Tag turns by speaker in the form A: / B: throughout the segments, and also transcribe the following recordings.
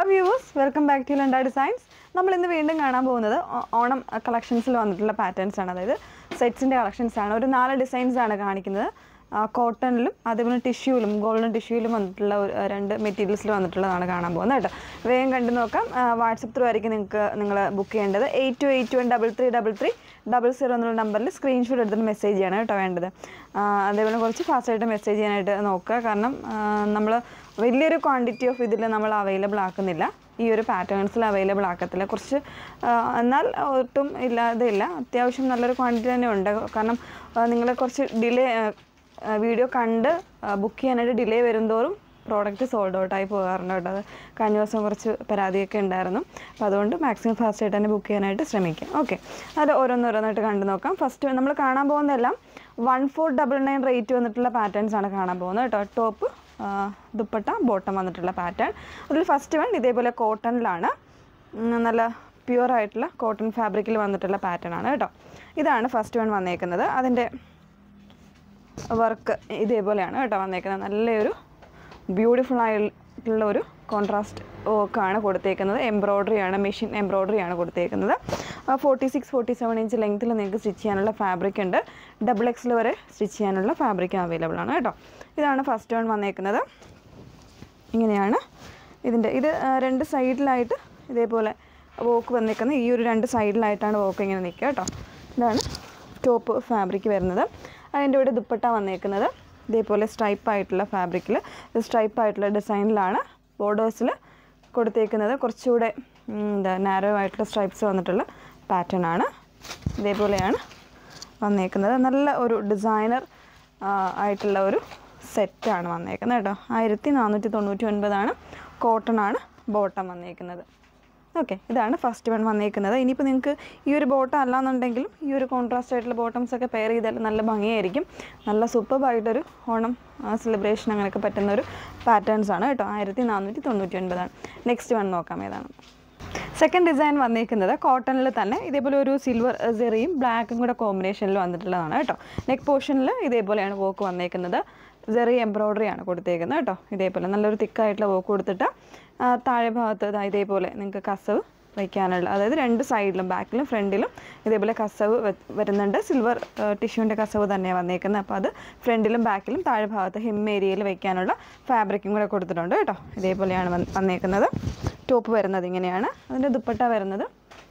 A: hello viewers welcome back to Landa designs നമ്മൾ ഇന്ന് വീണ്ടും കാണാൻ പോകുന്നത് ഓ- ഓണം കളക്ഷൻസിൽ വന്നിട്ടുള്ള പാറ്റേൺസ് ആണ് അതായത് സെറ്റ്സിൻ്റെ കളക്ഷൻസ് ആണ് ഒരു നാല് ഡിസൈൻസ് ആണ് കാണിക്കുന്നത് കോട്ടണിലും അതേപോലെ ടിഷ്യൂലും ഗോൾഡൻ ടിഷ്യൂലും വന്നിട്ടുള്ള ഒരു ആ, രണ്ട് മെറ്റീരിയൽസിൽ വന്നിട്ടുള്ളതാണ് കാണാൻ പോകുന്നത് കേട്ടോ വേഗം കണ്ടു നോക്കാം വാട്സപ്പ് ത്രൂ ആയിരിക്കും നിങ്ങൾക്ക് നിങ്ങൾ ബുക്ക് ചെയ്യേണ്ടത് eight two eight one double three double three double zero എന്നുള്ള നമ്പറിൽ സ്ക്രീൻഷോട്ട് എടുത്തിട്ട് മെസ്സേജ് ചെയ്യണം കേട്ടോ വേണ്ടത് ആ, അതേപോലെ കുറച്ച് ഫാസ്റ്റായിട്ട് മെസ്സേജ് ചെയ്യാനായിട്ട് നോക്കുക കാരണം നമ്മൾ വലിയൊരു ക്വാണ്ടിറ്റി ഓഫ് ഇതിൽ നമ്മൾ അവൈലബിൾ ആക്കുന്നില്ല ഈ ഒരു പാറ്റേൺസിൽ അവൈലബിൾ ആക്കത്തില്ല കുറച്ച് ആ, എന്നാൽ ഒട്ടും ഇല്ലാതെ ഇല്ല അത്യാവശ്യം നല്ലൊരു ക്വാണ്ടിറ്റി തന്നെ ഉണ്ട് കാരണം നിങ്ങൾ കുറച്ച് ഡിലേ വീഡിയോ കണ്ട് ബുക്ക് ചെയ്യാനായിട്ട് ഡിലേ വരുന്തോറും പ്രോഡക്റ്റ് സോൾഡ് ഔട്ടായി പോകാറുണ്ട് കേട്ടോ അത് കഴിഞ്ഞ ദിവസം കുറച്ച് പരാതിയൊക്കെ ഉണ്ടായിരുന്നു അപ്പോൾ അതുകൊണ്ട് മാക്സിമം ഫാസ്റ്റ് ആയിട്ട് തന്നെ ബുക്ക് ചെയ്യാനായിട്ട് ശ്രമിക്കാം ഓക്കെ അത് ഓരോന്നോരോന്നായിട്ട് കണ്ടു നോക്കാം ഫസ്റ്റ് നമ്മൾ കാണാൻ പോകുന്നതെല്ലാം one four double nine rate വന്നിട്ടുള്ള പാറ്റേൺസ് ആണ് കാണാൻ പോകുന്നത് കേട്ടോ ടോപ്പ് ദുപ്പട്ട ബോട്ടം വന്നിട്ടുള്ള പാറ്റേൺ അതിൽ ഫസ്റ്റ് വൺ ഇതേപോലെ കോട്ടണിലാണ് നല്ല പ്യുവർ ആയിട്ടുള്ള കോട്ടൺ ഫാബ്രിക്കിൽ വന്നിട്ടുള്ള പാറ്റേൺ ആണ് കേട്ടോ ഇതാണ് ഫസ്റ്റ് വൺ വന്നേക്കുന്നത് അതിൻ്റെ വർക്ക് ഇതേപോലെയാണ് കേട്ടോ വന്നേക്കുന്നത് നല്ലൊരു ബ്യൂട്ടിഫുൾ ആയിട്ടുള്ള ഒരു കോൺട്രാസ്റ്റ് വർക്കാണ് കൊടുത്തേക്കുന്നത് എംബ്രോയ്ഡറി ആണ് മെഷീൻ എംബ്രോയ്ഡറി ആണ് കൊടുത്തേക്കുന്നത് forty six forty seven inch ലെങ്ത്തിൽ നിങ്ങൾക്ക് സ്റ്റിച്ച് ചെയ്യാനുള്ള ഫാബ്രിക് ഉണ്ട് ഡബിൾ എക്സിൽ വരെ സ്റ്റിച്ച് ചെയ്യാനുള്ള ഫാബ്രിക് അവൈലബിൾ ആണ് കേട്ടോ ഇതാണ് ഫസ്റ്റ് വൺ വന്നേക്കുന്നത് ഇങ്ങനെയാണ് ഇതിൻ്റെ ഇത് ആ, രണ്ട് സൈഡിലായിട്ട് ഇതേപോലെ വോക്ക് വന്നേക്കുന്നത് ഈ ഒരു രണ്ട് സൈഡിലായിട്ടാണ് വോക്ക് ഇങ്ങനെ നിൽക്കുക കേട്ടോ ഇതാണ് ടോപ്പ് ഫാബ്രിക് വരുന്നത് അതിൻ്റെ കൂടെ ദുപ്പട്ട വന്നേക്കുന്നത് ഇതേപോലെ സ്ട്രൈപ്പ് ആയിട്ടുള്ള ഫാബ്രിക്കിൽ സ്ട്രൈപ്പ് ആയിട്ടുള്ള ഡിസൈനിലാണ് ബോർഡേഴ്സിൽ കൊടുത്തേക്കുന്നത് കുറച്ചുകൂടെ ഉം, എന്താ നാരോ ആയിട്ടുള്ള സ്ട്രൈപ്സ് വന്നിട്ടുള്ള പാറ്റേൺ ആണ് ഇതേപോലെയാണ് വന്നേക്കുന്നത് നല്ല ഒരു ഡിസൈനർ ആയിട്ടുള്ള ഒരു സെറ്റാണ് വന്നേക്കുന്നത് കേട്ടോ ആയിരത്തി നാനൂറ്റി തൊണ്ണൂറ്റി ഒൻപതാണ് കോട്ടൺ ആണ് ബോട്ടം വന്നേക്കുന്നത് ഓക്കെ ഇതാണ് ഫസ്റ്റ് വൺ വന്നേക്കുന്നത് ഇനിയിപ്പോൾ നിങ്ങൾക്ക് ഈ ഒരു ബോട്ടം അല്ലാന്നുണ്ടെങ്കിലും ഈ ഒരു കോൺട്രാസ്റ്റ് ആയിട്ടുള്ള ബോട്ടംസ് ഒക്കെ പെയർ ചെയ്താൽ നല്ല ഭംഗിയായിരിക്കും നല്ല സൂപ്പർബായിട്ടൊരു ഓണം സെലിബ്രേഷൻ അങ്ങനെയൊക്കെ പറ്റുന്ന ഒരു പാറ്റേൺസ് ആണ് കേട്ടോ ആയിരത്തി നാനൂറ്റി തൊണ്ണൂറ്റി ഒൻപതാണ് നെക്സ്റ്റ് വൺ നോക്കാം ഏതാണ് സെക്കൻഡ് ഡിസൈൻ വന്നിരിക്കുന്നത് കോട്ടണിൽ തന്നെ ഇതേപോലെ ഒരു സിൽവർ സെറിയും ബ്ലാക്കും കൂടെ കോമ്പിനേഷനിൽ വന്നിട്ടുള്ളതാണ് കേട്ടോ നെക്ക് പോർഷനിൽ ഇതേപോലെയാണ് വർക്ക് വന്നേക്കുന്നത് സെറി എംബ്രോയ്ഡറി ആണ് കൊടുത്തേക്കുന്നത് കേട്ടോ ഇതേപോലെ നല്ലൊരു തിക്കായിട്ടുള്ള വർക്ക് കൊടുത്തിട്ട് ആ, താഴെ ഭാഗത്ത് ദാ ഇതേപോലെ നിങ്ങൾക്ക് കസവ് വയ്ക്കാനുള്ള അതായത് രണ്ട് സൈഡിലും ബാക്കിലും ഫ്രണ്ടിലും ഇതേപോലെ കസവ് വെ- വരുന്നുണ്ട് സിൽവർ ടിഷ്യൂൻ്റെ കസവ് തന്നെയാണ് വന്നേക്കുന്നത് അപ്പോൾ അത് ഫ്രണ്ടിലും ബാക്കിലും താഴെ ഭാഗത്ത് ഹെം ഏരിയയിൽ വയ്ക്കാനുള്ള ഫാബ്രിക്കും കൂടെ കൊടുത്തിട്ടുണ്ട് കേട്ടോ ഇതേപോലെയാണ് വന്ന്- വന്നേക്കുന്നത് ടോപ്പ് വരുന്നത് ഇങ്ങനെയാണ് അതിൻ്റെ ദുപ്പട്ട വരുന്നത്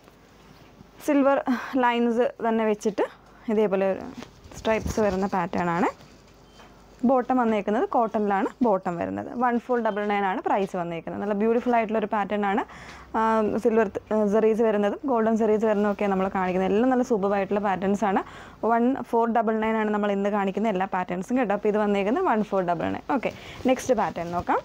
A: സിൽവർ ലൈൻസ് തന്നെ വെച്ചിട്ട് ഇതേപോലെ സ്ട്രൈപ്സ് വരുന്ന പാറ്റേൺ ആണ് ബോട്ടം വന്നേക്കുന്നത് കോട്ടണിലാണ് ബോട്ടം വരുന്നത് വൺ ഫോർ ഡബിൾ നയൻ ആണ് പ്രൈസ് വന്നേക്കുന്നത് നല്ല ബ്യൂട്ടിഫുൾ ആയിട്ടുള്ള ഒരു പാറ്റേൺ ആണ് സിൽവർ സെറീസ് വരുന്നതും ഗോൾഡൻ സെറീസ് വരുന്നതൊക്കെ നമ്മൾ കാണിക്കുന്നത് എല്ലാം നല്ല സൂപ്പർ ആയിട്ടുള്ള പാറ്റേൺസ് ആണ് വൺ ഫോർ ഡബിൾ നയൻ ആണ് നമ്മൾ ഇന്ന് കാണിക്കുന്ന എല്ലാ പാറ്റേൺസും കേട്ടോ അപ്പോൾ ഇത് വന്നേക്കുന്നത് one four double nine okay next pattern നോക്കാം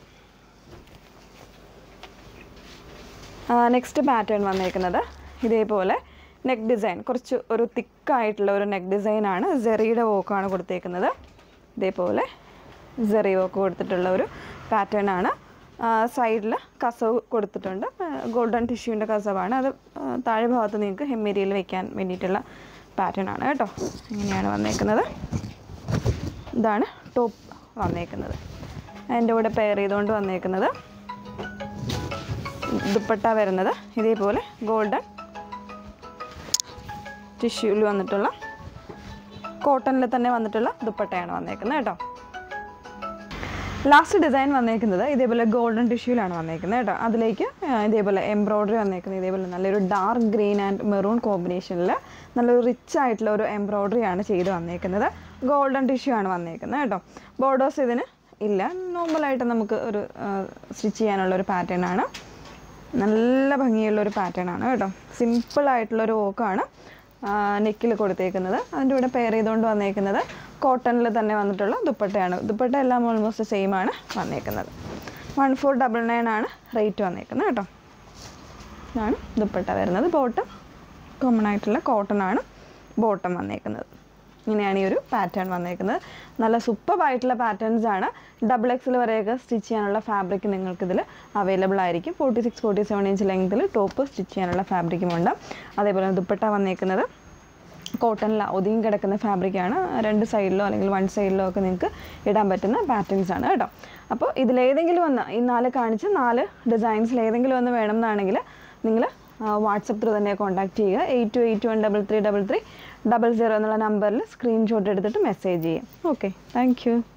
A: നെക്സ്റ്റ് പാറ്റേൺ വന്നേക്കുന്നത് ഇതേപോലെ നെക്ക് ഡിസൈൻ കുറച്ച് ഒരു തിക്കായിട്ടുള്ള ഒരു നെക്ക് ഡിസൈനാണ് സെറിയുടെ വോക്കാണ് കൊടുത്തേക്കുന്നത് ഇതേപോലെ സെറി വോക്ക് കൊടുത്തിട്ടുള്ള ഒരു പാറ്റേൺ ആണ് സൈഡിൽ കസവ് കൊടുത്തിട്ടുണ്ട് ഗോൾഡൻ ടിഷ്യൂവിൻ്റെ കസവാണ് അത് ആ, താഴെ ഭാഗത്ത് നിങ്ങൾക്ക് ഹെമ്മേരിയയിൽ വെക്കാൻ വേണ്ടിയിട്ടുള്ള പാറ്റേൺ ആണ് കേട്ടോ ഇങ്ങനെയാണ് വന്നേക്കുന്നത് ഇതാണ് ടോപ്പ് വന്നേക്കുന്നത് അതിൻ്റെ കൂടെ പെയർ ചെയ്തുകൊണ്ട് വന്നേക്കുന്നത് ദുപ്പട്ട വരുന്നത് ഇതേപോലെ ഗോൾഡൻ ടിഷ്യൂവിൽ വന്നിട്ടുള്ള കോട്ടണിൽ തന്നെ വന്നിട്ടുള്ള ദുപ്പട്ടയാണ് വന്നേക്കുന്നത് കേട്ടോ ലാസ്റ്റ് ഡിസൈൻ വന്നേക്കുന്നത് ഇതേപോലെ ഗോൾഡൻ ടിഷ്യൂലാണ് വന്നേക്കുന്നത് കേട്ടോ അതിലേക്ക് ആ, ഇതേപോലെ എംബ്രോയ്ഡറി വന്നേക്കുന്നത് ഇതേപോലെ നല്ലൊരു ഡാർക്ക് ഗ്രീൻ ആൻഡ് മെറൂൺ കോമ്പിനേഷനിൽ നല്ലൊരു റിച്ച് ആയിട്ടുള്ള ഒരു എംബ്രോയ്ഡറി ആണ് ചെയ്ത് വന്നേക്കുന്നത് ഗോൾഡൻ ടിഷ്യൂ ആണ് വന്നേക്കുന്നത് കേട്ടോ ബോർഡേഴ്സ് ഇതിന് ഇല്ല നോർമലായിട്ട് നമുക്ക് ഒരു സ്റ്റിച്ച് ചെയ്യാനുള്ള ഒരു പാറ്റേൺ ആണ് നല്ല ഭംഗിയുള്ള ഒരു പാറ്റേൺ ആണ് കേട്ടോ സിമ്പിൾ ആയിട്ടുള്ള ഒരു വോക്കാണ് നെക്കിൽ കൊടുത്തേക്കുന്നത് അതിൻ്റെ കൂടെ പെയർ ചെയ്തുകൊണ്ട് വന്നേക്കുന്നത് കോട്ടണിൽ തന്നെ വന്നിട്ടുള്ള ദുപ്പട്ടയാണ് ദുപ്പട്ട എല്ലാം ഓൾമോസ്റ്റ് സെയിം ആണ് വന്നേക്കുന്നത് വൺ ഫോർ ഡബിൾ നയൻ ആണ് റേറ്റ് വന്നേക്കുന്നത് കേട്ടോ ഇതാണ് ദുപ്പട്ട വരുന്നത് ബോട്ടം കോമൺ ആയിട്ടുള്ള കോട്ടൺ ആണ് ബോട്ടം വന്നേക്കുന്നത് ഇങ്ങനെയാണ് ഈ ഒരു പാറ്റേൺ വന്നേക്കുന്നത് നല്ല സൂപ്പർ ആയിട്ടുള്ള പാറ്റേൺസ് ആണ് ഡബിൾ എക്സിൽ വരെയൊക്കെ സ്റ്റിച്ച് ചെയ്യാനുള്ള ഫാബ്രിക് നിങ്ങൾക്കിതിൽ അവൈലബിൾ ആയിരിക്കും forty six forty seven inch ലെങ്ത്തിൽ ടോപ്പ് സ്റ്റിച്ച് ചെയ്യാനുള്ള ഫാബ്രിക്കും ഉണ്ട് അതേപോലെ ദുപ്പട്ട വന്നേക്കുന്നത് കോട്ടണിൽ ഒതുങ്ങി കിടക്കുന്ന ഫാബ്രിക്കാണ് രണ്ട് സൈഡിലോ അല്ലെങ്കിൽ വൺ സൈഡിലോ ഒക്കെ നിങ്ങൾക്ക് ഇടാൻ പറ്റുന്ന പാറ്റേൺസ് ആണ് കേട്ടോ അപ്പോൾ ഇതിലേതെങ്കിലും ഒന്ന് ഈ നാല് കാണിച്ച നാല് ഡിസൈൻസിൽ ഏതെങ്കിലും ഒന്ന് വേണം എന്നാണെങ്കിൽ നിങ്ങൾ വാട്സപ്പ് ത്രൂ തന്നെ കോൺടാക്ട് ചെയ്യുക eight two eight one double three double three double zero എന്നുള്ള നമ്പറിൽ സ്ക്രീൻഷോട്ട് എടുത്തിട്ട് മെസ്സേജ് ചെയ്യാം ഓക്കെ താങ്ക് യു